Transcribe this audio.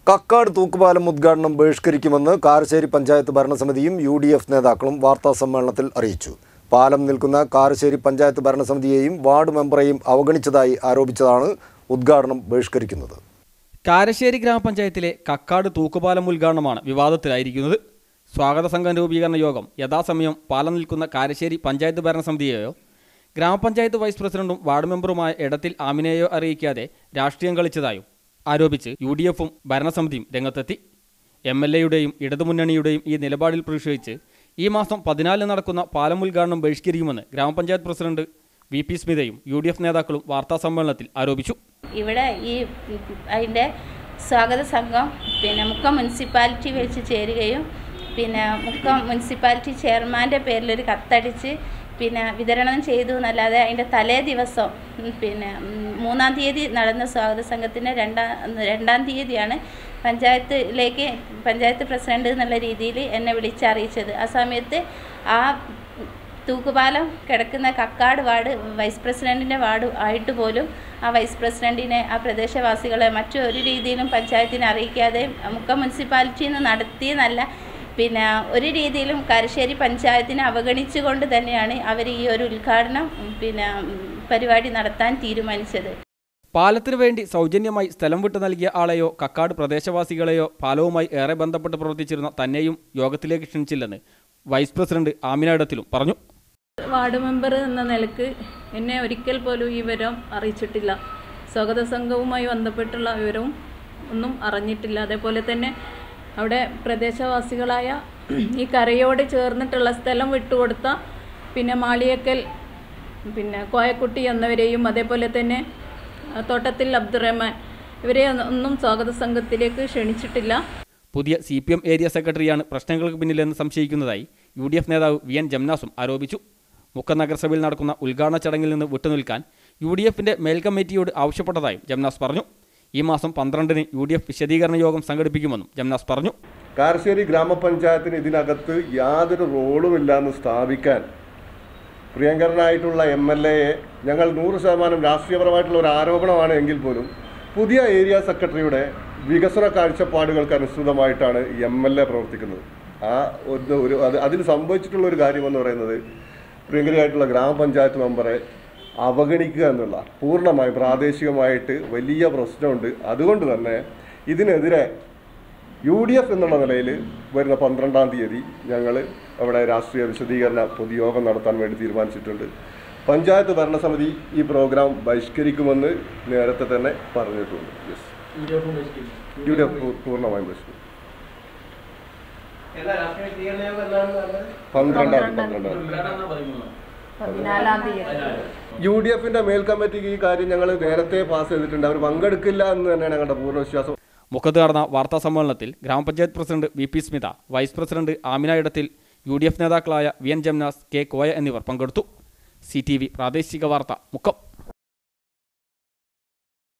കക്കാട് തൂക്കുപാലം ഉദ്ഘാടനം ബഹിഷ്കരിക്കുമെന്ന് കാരശ്ശേരി പഞ്ചായത്ത് ഭരണസമിതിയും യു ഡി എഫ് നേതാക്കളും വാർത്താ സമ്മേളനത്തിൽ അറിയിച്ചു പാലം നിൽക്കുന്ന കാരശ്ശേരി പഞ്ചായത്ത് ഭരണസമിതിയെയും വാർഡ് മെമ്പറെയും അവഗണിച്ചതായി ആരോപിച്ചതാണ് ഉദ്ഘാടനം ബഹിഷ്കരിക്കുന്നത് കാരശ്ശേരി ഗ്രാമപഞ്ചായത്തിലെ കക്കാട് തൂക്കുപാലം ഉദ്ഘാടനമാണ് വിവാദത്തിലായിരിക്കുന്നത് സ്വാഗത സംഘം രൂപീകരണ യോഗം യഥാസമയം പാലം നിൽക്കുന്ന കാരശ്ശേരി പഞ്ചായത്ത് ഭരണസമിതിയെയോ ഗ്രാമപഞ്ചായത്ത് വൈസ് പ്രസിഡന്റും വാർഡ് മെമ്പറുമായ ഇടത്തിൽ ആമിനെയോ അറിയിക്കാതെ രാഷ്ട്രീയം കളിച്ചതായും ആരോപിച്ച് യു ഡി എഫും ഭരണസമിതിയും രംഗത്തെത്തി എം എൽ എയുടെയും ഇടതുമുന്നണിയുടെയും ഈ നിലപാടിൽ പ്രതിഷേധിച്ച് ഈ മാസം പതിനാലിന് നടക്കുന്ന പാലം ഉദ്ഘാടനം ബഹിഷ്കരിക്കുമെന്ന് ഗ്രാമപഞ്ചായത്ത് പ്രസിഡന്റ് വി പി സ്മിതയും യു ഡി എഫ് നേതാക്കളും വാർത്താസമ്മേളനത്തിൽ ആരോപിച്ചു ഇവിടെ ഈ അതിൻ്റെ സ്വാഗത സംഘം പിന്നെ മുക്കം മുനിസിപ്പാലിറ്റി വെച്ച് ചേരുകയും പിന്നെ മുക്കം മുനിസിപ്പാലിറ്റി ചെയർമാൻ്റെ പേരിലൊരു കത്തടിച്ച് പിന്നെ വിതരണം ചെയ്തു എന്നല്ലാതെ അതിൻ്റെ തലേ ദിവസം ഉം, പിന്നെ ഉം, മൂന്നാം തീയതി നടന്ന സ്വാഗത സംഘത്തിൻ്റെ രണ്ടാം രണ്ടാം തീയതിയാണ് പഞ്ചായത്തിലേക്ക് പഞ്ചായത്ത് പ്രസിഡന്റ് എന്നുള്ള രീതിയിൽ എന്നെ വിളിച്ചറിയിച്ചത് ആ സമയത്ത് ആ തൂക്കുപാലം കിടക്കുന്ന കക്കാട് വാർഡ് വൈസ് പ്രസിഡന്റിൻ്റെ വാർഡ് ആയിട്ട് പോലും ആ വൈസ് പ്രസിഡന്റിനെ ആ പ്രദേശവാസികളെ മറ്റു ഒരു രീതിയിലും പഞ്ചായത്തിനെ അറിയിക്കാതെ മുക്കം മുനിസിപ്പാലിറ്റിയിൽ നിന്ന് നടത്തിയെന്നല്ല പിന്നെ ഒരു രീതിയിലും കാരശ്ശേരി പഞ്ചായത്തിനെ അവഗണിച്ചുകൊണ്ട് തന്നെയാണ് അവർ ഈ ഒരു ഉദ്ഘാടനം ഉം, പിന്നെ ഉം, പരിപാടി നടത്താൻ തീരുമാനിച്ചത് പാലത്തിനു വേണ്ടി സൗജന്യമായി സ്ഥലം വിട്ടു നൽകിയ ആളെയോ കക്കാട് പ്രദേശവാസികളെയോ പാലവുമായി ഏറെ ബന്ധപ്പെട്ട് പ്രവർത്തിച്ചിരുന്ന തന്നെയും യോഗത്തിലേക്ക് ക്ഷണിച്ചില്ലെന്ന് വൈസ് പ്രസിഡന്റ് ആമിന ഇടത്തിലും പറഞ്ഞു വാർഡ് മെമ്പർ എന്ന നിലക്ക് എന്നെ ഒരിക്കൽ പോലും ഈ വിവരം അറിയിച്ചിട്ടില്ല സ്വാഗത സംഘവുമായി ബന്ധപ്പെട്ടുള്ള വിവരവും ഒന്നും അറിഞ്ഞിട്ടില്ല അതേപോലെ തന്നെ അവിടെ പ്രദേശവാസികളായ ഈ കരയോട് ചേർന്നിട്ടുള്ള സ്ഥലം വിട്ടുകൊടുത്ത പിന്നെ മാളിയക്കൽ പിന്നെ കോയക്കുട്ടി എന്നിവരെയും അതേപോലെ തന്നെ ആ, തോട്ടത്തിൽ അബ്ദുറഹ്മാൻ ഇവരെ ഒന്നും സ്വാഗത സംഘത്തിലേക്ക് ക്ഷണിച്ചിട്ടില്ല പുതിയ സി പി എം ഏരിയ സെക്രട്ടറിയാണ് പ്രശ്നങ്ങൾക്ക് പിന്നിലെന്ന് സംശയിക്കുന്നതായി യു ഡി എഫ് നേതാവ് വി എൻ ജംനാസും ആരോപിച്ചു മുക്ക നഗരസഭയിൽ നടക്കുന്ന ഉദ്ഘാടന ചടങ്ങിൽ നിന്ന് വിട്ടുനിൽക്കാൻ യു ഡി എഫിന്റെ മേൽക്കമ്മിറ്റിയോട് ആവശ്യപ്പെട്ടതായും ജംനാസ് പറഞ്ഞു ഈ മാസം പന്ത്രണ്ടിന് യു ഡി എഫ് വിശദീകരണ യോഗം സംഘടിപ്പിക്കുമെന്നും ജംനാസ് പറഞ്ഞു കാരശ്ശേരി ഗ്രാമപഞ്ചായത്തിന് ഇതിനകത്ത് യാതൊരു റോളുമില്ലാന്ന് സ്ഥാപിക്കാൻ പ്രിയങ്കരനായിട്ടുള്ള എം എൽ എയെ ഞങ്ങൾ നൂറ് ശതമാനം രാഷ്ട്രീയപരമായിട്ടുള്ള ഒരു ആരോപണമാണ് എങ്കിൽ പോലും പുതിയ ഏരിയ സെക്രട്ടറിയുടെ വികസന കാഴ്ചപ്പാടുകൾക്ക് അനുസൃതമായിട്ടാണ് എം എൽ എ പ്രവർത്തിക്കുന്നത് ആ ഒരു ഒരു അത് അതിൽ സംഭവിച്ചിട്ടുള്ള ഒരു കാര്യമെന്ന് പറയുന്നത് പ്രിയങ്കരിയായിട്ടുള്ള ഗ്രാമപഞ്ചായത്ത് മെമ്പറെ അവഗണിക്കുക എന്നുള്ള പൂർണ്ണമായി പ്രാദേശികമായിട്ട് വലിയ പ്രശ്നമുണ്ട് അതുകൊണ്ട് തന്നെ ഇതിനെതിരെ യു ഡി എഫ് എന്നുള്ള നിലയിൽ വരുന്ന പന്ത്രണ്ടാം തീയതി ഞങ്ങൾ അവിടെ രാഷ്ട്രീയ വിശദീകരണ പൊതുയോഗം നടത്താൻ വേണ്ടി തീരുമാനിച്ചിട്ടുണ്ട് പഞ്ചായത്ത് ഭരണസമിതി ഈ പ്രോഗ്രാം ബഹിഷ്കരിക്കുമെന്ന് നേരത്തെ തന്നെ പറഞ്ഞിട്ടുണ്ട് യെസ് യു ഡി എഫ് പൂ- പൂർണ്ണമായും ബഹിഷ്കരിക്കും പന്ത്രണ്ടാം പന്ത്രണ്ടാം പതിനാലാം തീയതി യു ഡി എഫിന്റെ മേൽ കമ്മിറ്റിക്ക് ഈ കാര്യം ഞങ്ങൾ നേരത്തെ പാസ് ചെയ്തിട്ടുണ്ട് അവർ പങ്കെടുക്കില്ല എന്ന് തന്നെയാണ് ഞങ്ങളുടെ പൂർണ്ണ വിശ്വാസം മുഖത്ത് നടന്ന വാർത്താ സമ്മേളനത്തിൽ ഗ്രാമപഞ്ചായത്ത് president V P Smitha vice president Amina Edathil U D F നേതാക്കളായ V N Jamnas K Koya എന്നിവർ പങ്കെടുത്തു സി ടി വി പ്രാദേശിക വാർത്ത മുക്കം